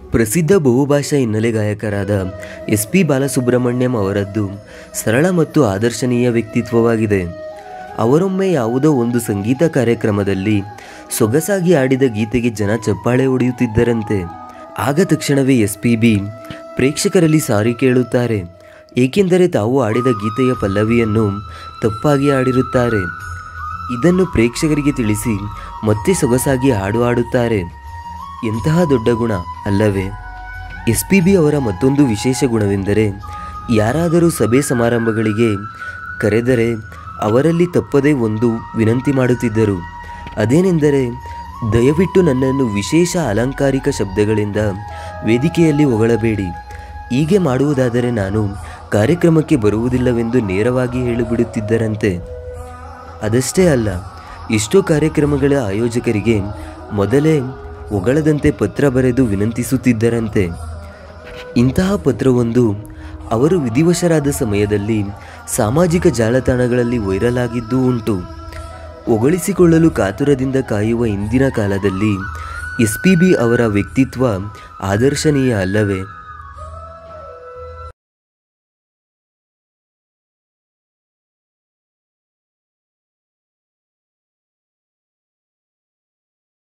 ಪ್ರಸಿದ್ಧ ಬಹುಭಾಷಾ ಹಿನ್ನೆಲೆ ಗಾಯಕರಾದ ಎಸ್ ಪಿ ಬಾಲಸುಬ್ರಹ್ಮಣ್ಯಂ ಅವರದ್ದು ಸರಳ ಮತ್ತು ಆದರ್ಶನೀಯ ವ್ಯಕ್ತಿತ್ವವಾಗಿದೆ ಅವರೊಮ್ಮೆ ಯಾವುದೋ ಒಂದು ಸಂಗೀತ ಕಾರ್ಯಕ್ರಮದಲ್ಲಿ ಸೊಗಸಾಗಿ ಆಡಿದ ಗೀತೆಗೆ ಜನ ಚಪ್ಪಾಳೆ ಹೊಡೆಯುತ್ತಿದ್ದರಂತೆ ಆಗ ತಕ್ಷಣವೇ ಎಸ್ ಪಿ ಬಿ ಪ್ರೇಕ್ಷಕರಲ್ಲಿ ಸಾರಿ ಕೇಳುತ್ತಾರೆ ಏಕೆಂದರೆ ತಾವು ಆಡಿದ ಗೀತೆಯ ಪಲ್ಲವಿಯನ್ನು ತಪ್ಪಾಗಿ ಆಡಿರುತ್ತಾರೆ ಇದನ್ನು ಪ್ರೇಕ್ಷಕರಿಗೆ ತಿಳಿಸಿ ಮತ್ತೆ ಸೊಗಸಾಗಿ ಹಾಡು ಹಾಡುತ್ತಾರೆ ಎಂತಹ ದೊಡ್ಡ ಗುಣ ಅಲ್ಲವೇ ಎಸ್ ಪಿ ಬಿ ಅವರ ಮತ್ತೊಂದು ವಿಶೇಷ ಗುಣವೆಂದರೆ ಯಾರಾದರೂ ಸಭೆ ಸಮಾರಂಭಗಳಿಗೆ ಕರೆದರೆ ಅವರಲ್ಲಿ ತಪ್ಪದೇ ಒಂದು ವಿನಂತಿ ಮಾಡುತ್ತಿದ್ದರು ಅದೇನೆಂದರೆ ದಯವಿಟ್ಟು ನನ್ನನ್ನು ವಿಶೇಷ ಅಲಂಕಾರಿಕ ಶಬ್ದಗಳಿಂದ ವೇದಿಕೆಯಲ್ಲಿ ಹೊಗಳಬೇಡಿ ಹೀಗೆ ಮಾಡುವುದಾದರೆ ನಾನು ಕಾರ್ಯಕ್ರಮಕ್ಕೆ ಬರುವುದಿಲ್ಲವೆಂದು ನೇರವಾಗಿ ಹೇಳಿಬಿಡುತ್ತಿದ್ದರಂತೆ ಅದಷ್ಟೇ ಅಲ್ಲ ಎಷ್ಟೋ ಕಾರ್ಯಕ್ರಮಗಳ ಆಯೋಜಕರಿಗೆ ಮೊದಲೇ ಹೊಗಳದಂತೆ ಪತ್ರ ಬರೆದು ವಿನಂತಿಸುತ್ತಿದ್ದರಂತೆ ಇಂತಹ ಪತ್ರವೊಂದು ಅವರು ವಿಧಿವಶರಾದ ಸಮಯದಲ್ಲಿ ಸಾಮಾಜಿಕ ಜಾಲತಾಣಗಳಲ್ಲಿ ವೈರಲ್ ಆಗಿದ್ದೂ ಉಂಟು ಹೊಗಳಿಸಿಕೊಳ್ಳಲು ಕಾತುರದಿಂದ ಕಾಯುವ ಇಂದಿನ ಕಾಲದಲ್ಲಿ ಎಸ್ ಪಿ ಬಿ ಅವರ ವ್ಯಕ್ತಿತ್ವ ಆದರ್ಶನೀಯ ಅಲ್ಲವೇ